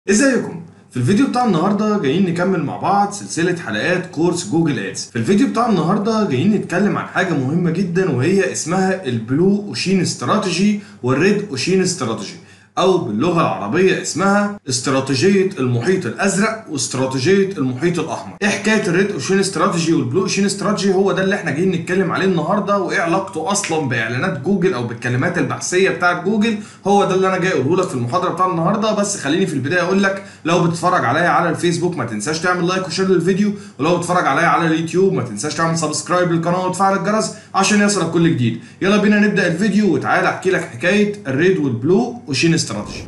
ازيكم في الفيديو بتاع النهارده جايين نكمل مع بعض سلسله حلقات كورس جوجل ادز في الفيديو بتاع النهارده جايين نتكلم عن حاجه مهمه جدا وهي اسمها البلو اوشين استراتيجي والريد اوشين استراتيجي او باللغه العربيه اسمها استراتيجيه المحيط الازرق واستراتيجيه المحيط الاحمر ايه حكايه الريد اوشين استراتيجي والبلو اوشين استراتيجي هو ده اللي احنا جايين نتكلم عليه النهارده وايه علاقته اصلا باعلانات جوجل او بالكلمات البحثيه بتاعه جوجل هو ده اللي انا جاي اقوله لك في المحاضره بتاع النهارده بس خليني في البدايه اقول لك لو بتتفرج عليا على الفيسبوك ما تنساش تعمل لايك وشير للفيديو ولو بتتفرج عليا على اليوتيوب ما تنساش تعمل سبسكرايب للقناه وتفعل الجرس عشان يصلك كل جديد يلا بينا نبدا الفيديو وتعالى احكي لك حكايه الريد والبلو اوشين استراتيجي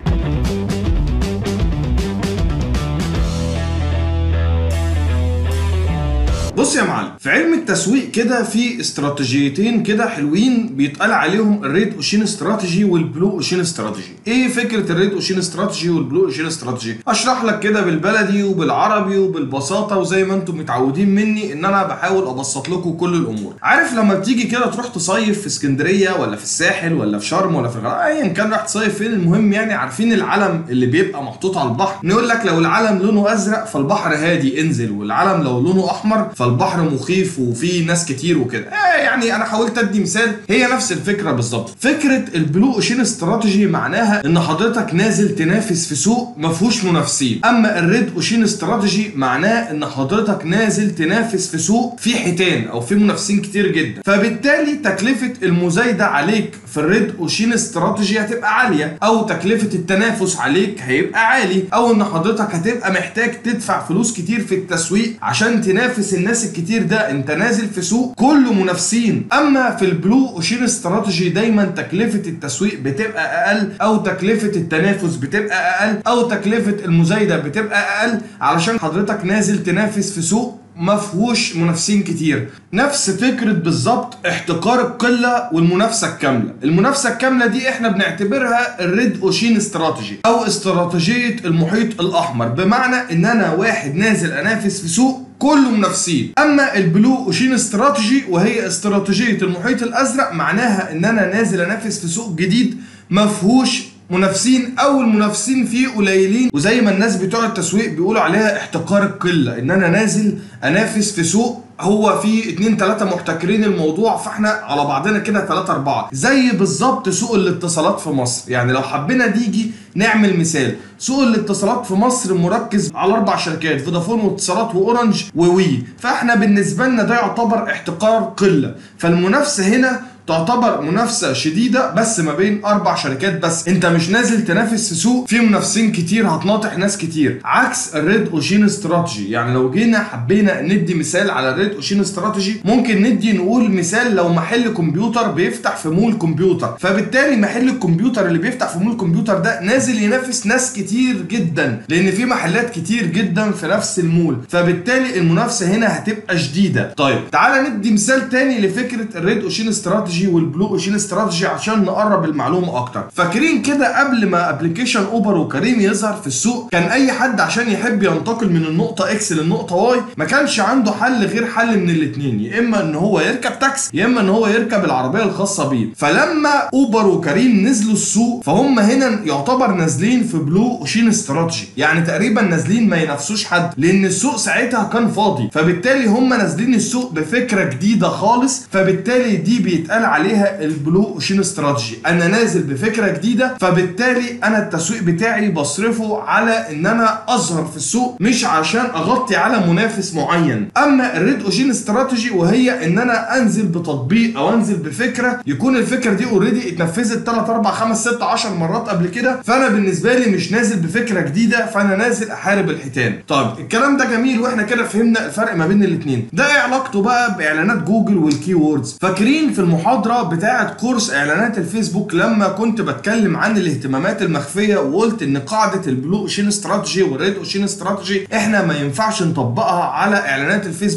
بص يا معلم في علم التسويق كده في استراتيجيتين كده حلوين بيتقال عليهم الريد اوشين استراتيجي والبلو اوشين استراتيجي ايه فكره الريد اوشين استراتيجي والبلو اوشين استراتيجي اشرح لك كده بالبلدي وبالعربي وبالبساطه وزي ما انتم متعودين مني ان انا بحاول ابسط لكم كل الامور عارف لما بتيجي كده تروح تصيف في اسكندريه ولا في الساحل ولا في شرم ولا في الغردقه ايا كان راح تصيف فين المهم يعني عارفين العلم اللي بيبقى محطوط على البحر نقول لك لو العلم لونه ازرق فالبحر هادي انزل والعلم لو لونه احمر فالبحر مخيف وفيه ناس كتير وكده آه يعني انا حاولت ادي مثال هي نفس الفكره بالظبط فكره البلو اوشين استراتيجي معناها ان حضرتك نازل تنافس في سوق ما فيهوش منافسين اما الريد اوشين استراتيجي معناه ان حضرتك نازل تنافس في سوق فيه حيتان او فيه منافسين كتير جدا فبالتالي تكلفه المزايده عليك في الريد اوشين استراتيجي هتبقى عاليه او تكلفه التنافس عليك هيبقى عالي او ان حضرتك هتبقى محتاج تدفع فلوس كتير في التسويق عشان تنافس الناس الكتير ده انت نازل في سوق كله منافسين اما في البلو اوشين استراتيجي دايما تكلفه التسويق بتبقى اقل او تكلفه التنافس بتبقى اقل او تكلفه المزايده بتبقى اقل علشان حضرتك نازل تنافس في سوق ما فيهوش منافسين كتير نفس فكرة بالظبط احتكار القلة والمنافسة الكاملة المنافسة الكاملة دي احنا بنعتبرها الريد اوشين استراتيجي او استراتيجية المحيط الاحمر بمعنى ان انا واحد نازل انافس في سوق كله منافسين اما البلو اوشين استراتيجي وهي استراتيجية المحيط الازرق معناها ان انا نازل انافس في سوق جديد ما فيهوش منافسين او المنافسين فيه قليلين وزي ما الناس بتوع التسويق بيقولوا عليها احتكار القله ان انا نازل انافس في سوق هو في اتنين تلاتة محتكرين الموضوع فاحنا على بعضنا كده تلاتة اربعة زي بالظبط سوق الاتصالات في مصر يعني لو حبينا نيجي نعمل مثال سوق الاتصالات في مصر مركز على اربع شركات فودافون واتصالات واورنج ووي فاحنا بالنسبة لنا ده يعتبر احتكار قلة فالمنافسة هنا تعتبر منافسه شديده بس ما بين اربع شركات بس انت مش نازل تنافس في سوق فيه منافسين كتير هتناطح ناس كتير عكس الريد اوشين استراتيجي يعني لو جينا حبينا ندي مثال على الريد اوشين استراتيجي ممكن ندي نقول مثال لو محل كمبيوتر بيفتح في مول كمبيوتر فبالتالي محل الكمبيوتر اللي بيفتح في مول كمبيوتر ده نازل ينافس ناس كتير جدا لان في محلات كتير جدا في نفس المول فبالتالي المنافسه هنا هتبقى شديده طيب تعالى ندي مثال تاني لفكره الريد اوشين استراتيجي استراتيجي والبلو اوشين استراتيجي عشان نقرب المعلومه اكتر فاكرين كده قبل ما ابلكيشن اوبر وكريم يظهر في السوق كان اي حد عشان يحب ينتقل من النقطه اكس للنقطه واي ما كانش عنده حل غير حل من الاثنين يا اما ان هو يركب تاكسي يا اما ان هو يركب العربيه الخاصه بيه فلما اوبر وكريم نزلوا السوق فهم هنا يعتبر نازلين في بلو اوشين استراتيجي يعني تقريبا نازلين ما ينافسوش حد لان السوق ساعتها كان فاضي فبالتالي هم نازلين السوق بفكره جديده خالص فبالتالي دي بيتقال عليها البلو اوشين استراتيجي انا نازل بفكره جديده فبالتالي انا التسويق بتاعي بصرفه على ان انا اظهر في السوق مش عشان اغطي على منافس معين اما الريد اوشين استراتيجي وهي ان انا انزل بتطبيق او انزل بفكره يكون الفكره دي اوريدي اتنفذت 3 4 5 6 10 مرات قبل كده فانا بالنسبه لي مش نازل بفكره جديده فانا نازل احارب الحيتان طيب الكلام ده جميل واحنا كده فهمنا الفرق ما بين الاثنين ده ايه علاقته بقى باعلانات جوجل والكي ووردز فاكرين في المحاضره بتاعه كورس اعلانات الفيسبوك لما كنت بتكلم عن الاهتمامات المخفيه وقلت ان قاعده البلو اوشين استراتيجي والريد اوشين استراتيجي احنا ما ينفعش نطبقها على اعلانات الفيسبوك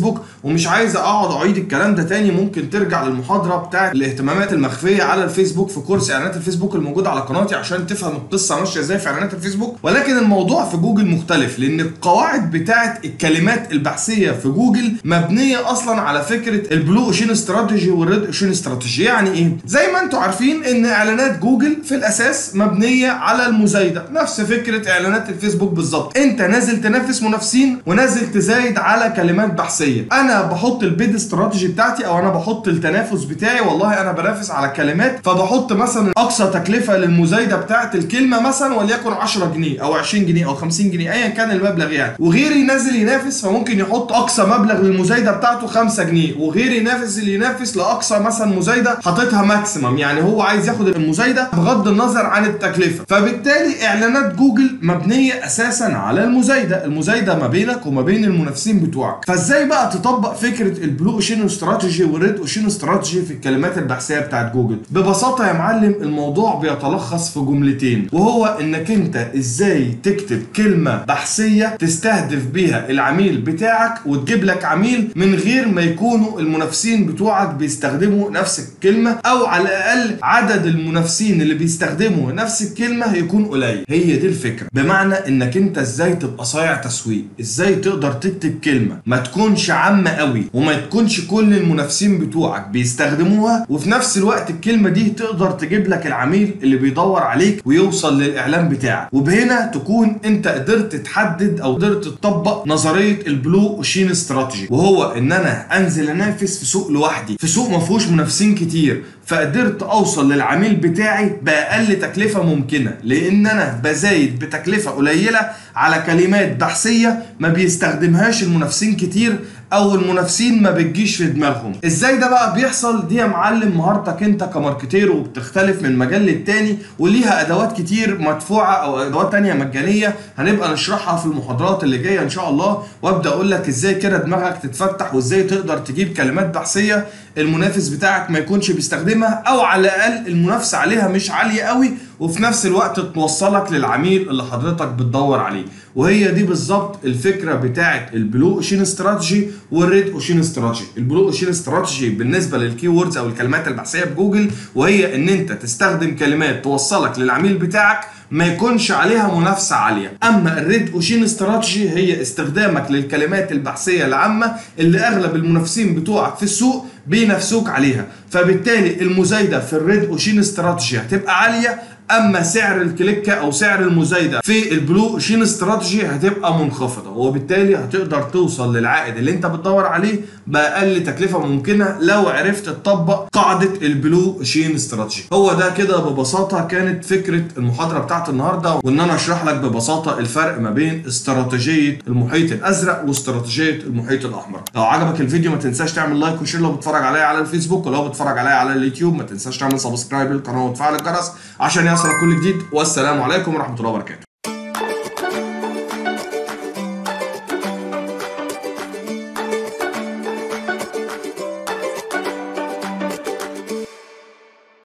ومش عايز اقعد اعيد الكلام ده تاني ممكن ترجع للمحاضره بتاعت الاهتمامات المخفيه على الفيسبوك في كورس اعلانات الفيسبوك الموجود على قناتي عشان تفهم القصه ماشيه ازاي في اعلانات الفيسبوك ولكن الموضوع في جوجل مختلف لان القواعد بتاعت الكلمات البحثيه في جوجل مبنيه اصلا على فكره البلو اوشين استراتيجي والريد اوشين استراتيجي يعني ايه زي ما انتم عارفين ان اعلانات جوجل في الاساس مبنيه على المزايده نفس فكره اعلانات الفيسبوك بالظبط انت نازل تنافس منافسين ونازل تزايد على كلمات بحثيه انا بحط البيد استراتيجي بتاعتي او انا بحط التنافس بتاعي والله انا بنافس على كلمات فبحط مثلا اقصى تكلفه للمزايده بتاعت الكلمه مثلا وليكن 10 جنيه او 20 جنيه او 50 جنيه ايا كان المبلغ يعني وغيري نازل ينافس فممكن يحط اقصى مبلغ للمزايده بتاعته 5 جنيه وغيري ينافس اللي ينافس لاقصى مثلا مزايده حاططها ماكسيمم يعني هو عايز ياخد المزايده بغض النظر عن التكلفه فبالتالي اعلانات جوجل مبنيه اساسا على المزايده المزايده ما بينك وما بين المنافسين بتوعك فازاي بقى تطبق فكره البلو اوشين استراتيجي والريد اوشين استراتيجي في الكلمات البحثيه بتاعت جوجل ببساطه يا معلم الموضوع بيتلخص في جملتين وهو انك انت ازاي تكتب كلمه بحثيه تستهدف بيها العميل بتاعك وتجيب لك عميل من غير ما يكونوا المنافسين بتوعك بيستخدموا نفس الكلمه او على الاقل عدد المنافسين اللي بيستخدموا نفس الكلمه يكون قليل هي دي الفكره بمعنى انك انت ازاي تبقى صايع تسويق ازاي تقدر تكتب كلمه ما تكونش عامه قوي وما تكونش كل المنافسين بتوعك بيستخدموها وفي نفس الوقت الكلمه دي تقدر تجيب لك العميل اللي بيدور عليك ويوصل للاعلان بتاعك وبهنا تكون انت قدرت تحدد او قدرت تطبق نظريه البلو اوشين استراتيجي وهو ان انا انزل انافس في سوق لوحدي في سوق ما فيهوش منافسين كتير فقدرت اوصل للعميل بتاعي باقل تكلفه ممكنه لان انا بزايد بتكلفه قليله على كلمات بحثيه ما بيستخدمهاش المنافسين كتير او المنافسين ما بتجيش في دماغهم ازاي ده بقى بيحصل دي يا معلم مهارتك انت كماركتير وبتختلف من مجال للتاني وليها ادوات كتير مدفوعه او ادوات تانية مجانيه هنبقى نشرحها في المحاضرات اللي جايه ان شاء الله وابدا اقول لك ازاي كده دماغك تتفتح وازاي تقدر تجيب كلمات بحثيه المنافس بتاعك ما يكونش بيستخدمها او على الاقل المنافسه عليها مش عاليه قوي وفي نفس الوقت توصلك للعميل اللي حضرتك بتدور عليه وهي دي بالظبط الفكره بتاعه البلو اوشين استراتيجي والريد اوشين استراتيجي البلو اوشين استراتيجي بالنسبه للكي ووردز او الكلمات البحثيه بجوجل وهي ان انت تستخدم كلمات توصلك للعميل بتاعك ما يكونش عليها منافسة عالية أما الريد أوشين استراتيجي هي استخدامك للكلمات البحثية العامة اللي أغلب المنافسين بتوعك في السوق بينافسوك عليها فبالتالي المزايدة في الريد أوشين استراتيجي هتبقى عالية اما سعر الكليكه او سعر المزايده في البلو اوشين استراتيجي هتبقى منخفضه وبالتالي هتقدر توصل للعائد اللي انت بتدور عليه باقل تكلفه ممكنه لو عرفت تطبق قاعده البلو اوشين استراتيجي هو ده كده ببساطه كانت فكره المحاضره بتاعت النهارده وان انا اشرح لك ببساطه الفرق ما بين استراتيجيه المحيط الازرق واستراتيجيه المحيط الاحمر لو عجبك الفيديو ما تنساش تعمل لايك وشير لو بتتفرج عليا على الفيسبوك ولو بتتفرج عليا على اليوتيوب ما تنساش تعمل سبسكرايب للقناه وتفعل الجرس عشان يصلك كل جديد والسلام عليكم ورحمه الله وبركاته